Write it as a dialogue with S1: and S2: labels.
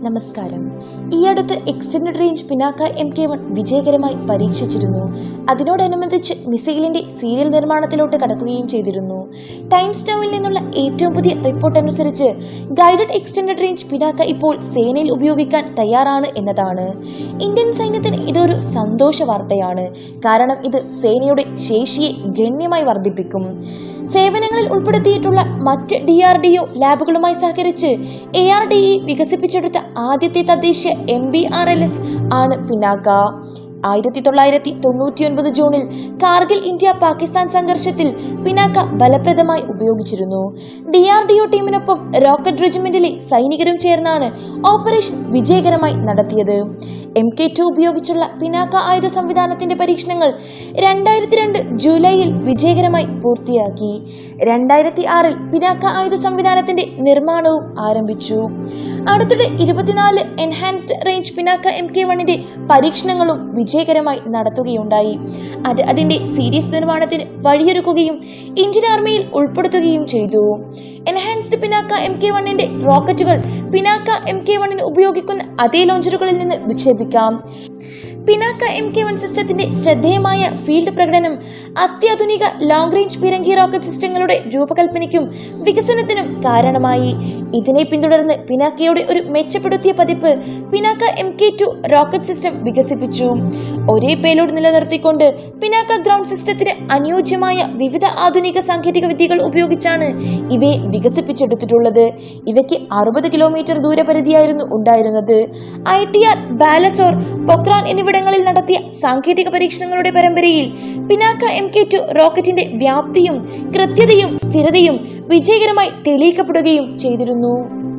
S1: നമസ്കാരം ഈ അടുത്ത് extend range Pinaka M K one വിജയകരമായി പരീക്ഷിച്ചിരുന്നു അതിനോടനുബന്ധിച്ച് മിസൈലിന്റെ സീരിയൽ നിർമ്മാണത്തിലോട്ട് കടക്കുകയും ചെയ്തിരുന്നു ടൈംസ് നൗവിൽ നിന്നുള്ള ഏറ്റവും പുതിയ റിപ്പോർട്ട് അനുസരിച്ച് ഗൈഡഡ് എക്സ്റ്റൻഡ് റേഞ്ച് പിനാക്ക ഇപ്പോൾ സേനയിൽ ഉപയോഗിക്കാൻ തയ്യാറാണ് എന്നതാണ് ഇന്ത്യൻ സൈന്യത്തിന് ഇതൊരു സന്തോഷ വാർത്തയാണ് കാരണം ഇത് സേനയുടെ ശേഷിയെ ഗണ്യമായി വർദ്ധിപ്പിക്കും സേവനങ്ങളിൽ ഉൾപ്പെടുത്തിയിട്ടുള്ള മറ്റ് ഡി ആർ ഡി ഒ ലാബുകളുമായി സഹകരിച്ച് എ ആർ ഡി ഇ വികസിപ്പിച്ചെടുത്ത ആദ്യത്തെ തദ്ദേശീയ M B R L S ആണ് പിനാക്ക ആയിരത്തി തൊള്ളായിരത്തി തൊണ്ണൂറ്റിയൊൻപത് ജൂണിൽ കാർഗിൽ ഇന്ത്യ പാകിസ്ഥാൻ സംഘർഷത്തിൽ പിനാക്ക ഫലപ്രദമായി ഉപയോഗിച്ചിരുന്നു ഡി ആർ ഡി ഒ ടീമിനൊപ്പം റോക്കറ്റ് റെജിമെന്റിലെ സൈനികരും ചേർന്നാണ് ഓപ്പറേഷൻ വിജയകരമായി നടത്തിയത് എം കെ ടു ഉപയോഗിച്ചുള്ള പിനാക്ക ആയുധ സംവിധാനത്തിന്റെ പരീക്ഷണങ്ങൾ രണ്ടായിരത്തി രണ്ട് ജൂലൈയിൽ വിജയകരമായി പൂർത്തിയാക്കി രണ്ടായിരത്തി ആറിൽ പിനാക്ക ആയുധ സംവിധാനത്തിന്റെ നിർമ്മാണവും ആരംഭിച്ചു അടുത്തിടെ ഇരുപത്തിനാല് enhanced range Pinaka M K വണ്ണിന്റെ പരീക്ഷണങ്ങളും വിജയകരമായി നടത്തുകയുണ്ടായി അത് അതിന്റെ സീരീസ് നിർമ്മാണത്തിന് വഴിയൊരുക്കുകയും ഇന്ത്യൻ ആർമിയിൽ ഉൾപ്പെടുത്തുകയും ചെയ്തു എൻഹാൻസ്ഡ് പിനാക്ക എം കെ വണ്ണിന്റെ റോക്കറ്റുകൾ പിനാക്ക എം കെ വണ്ണിന് ഉപയോഗിക്കുന്ന അതേ ലോഞ്ചറുകളിൽ നിന്ന് വിക്ഷേപിക്കാം പിനാക്ക എം കെ വൺ സിസ്റ്റത്തിന്റെ ശ്രദ്ധേയമായ ഫീൽഡ് പ്രകടനം അത്യാധുനിക ലോങ് റേഞ്ച് പീരങ്കി റോക്കറ്റ് സിസ്റ്റങ്ങളുടെ രൂപകൽപ്പനയ്ക്കും വികസനത്തിനും കാരണമായി ഇതിനെ പിന്തുടർന്ന് പിനാക്കയുടെ ഒരു മെച്ചപ്പെടുത്തിയ പതിപ്പ് Pinaka M K two rocket system വികസിപ്പിച്ചു ഒരേ പേലോഡ് നിലനിർത്തിക്കൊണ്ട് പിനാക്ക ഗ്രൗണ്ട് സിസ്റ്റത്തിന് അനുയോജ്യമായ വിവിധ ആധുനിക സാങ്കേതിക വിദ്യകൾ ഉപയോഗിച്ചാണ് ഇവയെ വികസിപ്പിച്ചെടുത്തിട്ടുള്ളത് ഇവയ്ക്ക് അറുപത് കിലോമീറ്റർ ദൂരപരിധിയായിരുന്നു ഉണ്ടായിരുന്നത് I T R Balasore Pokhran എന്നിവിടങ്ങളിൽ നടത്തിയ സാങ്കേതിക പരീക്ഷണങ്ങളുടെ പരമ്പരയിൽ പിനാക്ക എം കെ ടു റോക്കറ്റിന്റെ വ്യാപ്തിയും കൃത്യതയും സ്ഥിരതയും വിജയകരമായി തെളിയിക്കപ്പെടുകയും ചെയ്തിരുന്നു